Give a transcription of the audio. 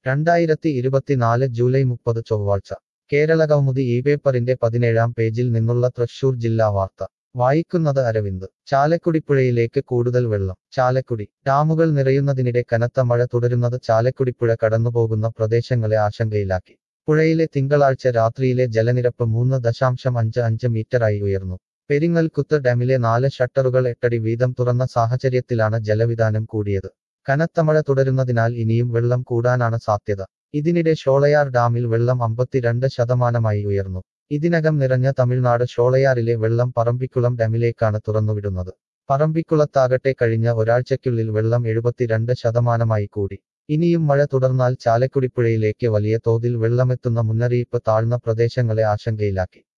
രണ്ടായിരത്തി ഇരുപത്തിനാല് ജൂലൈ മുപ്പത് ചൊവ്വാഴ്ച കേരളകൗമുദി ഈ പേപ്പറിന്റെ പതിനേഴാം പേജിൽ നിന്നുള്ള തൃശൂർ ജില്ലാ വാർത്ത വായിക്കുന്നത് അരവിന്ദ് ചാലക്കുടിപ്പുഴയിലേക്ക് കൂടുതൽ വെള്ളം ചാലക്കുടി ഡാമുകൾ നിറയുന്നതിനിടെ കനത്ത മഴ തുടരുന്നത് ചാലക്കുടിപ്പുഴ കടന്നുപോകുന്ന പ്രദേശങ്ങളെ ആശങ്കയിലാക്കി പുഴയിലെ തിങ്കളാഴ്ച രാത്രിയിലെ ജലനിരപ്പ് മൂന്ന് ദശാംശം അഞ്ച് അഞ്ച് മീറ്ററായി ഉയർന്നു പെരിങ്ങൽകുത്ത് ഡാമിലെ നാല് ഷട്ടറുകൾ എട്ടടി വീതം തുറന്ന സാഹചര്യത്തിലാണ് ജലവിധാനം കൂടിയത് കനത്ത മഴ തുടരുന്നതിനാൽ ഇനിയും വെള്ളം കൂടാനാണ് സാധ്യത ഇതിനിടെ ഷോളയാർ ഡാമിൽ വെള്ളം അമ്പത്തിരണ്ട് ശതമാനമായി ഉയർന്നു ഇതിനകം നിറഞ്ഞ തമിഴ്നാട് ഷോളയാറിലെ വെള്ളം പറമ്പിക്കുളം ഡാമിലേക്കാണ് തുറന്നുവിടുന്നത് പറമ്പിക്കുളത്താകട്ടെ കഴിഞ്ഞ ഒരാഴ്ചയ്ക്കുള്ളിൽ വെള്ളം എഴുപത്തിരണ്ട് ശതമാനമായി കൂടി ഇനിയും മഴ തുടർന്നാൽ ചാലക്കുടിപ്പുഴയിലേക്ക് വലിയ തോതിൽ വെള്ളമെത്തുന്ന മുന്നറിയിപ്പ് താഴ്ന്ന പ്രദേശങ്ങളെ ആശങ്കയിലാക്കി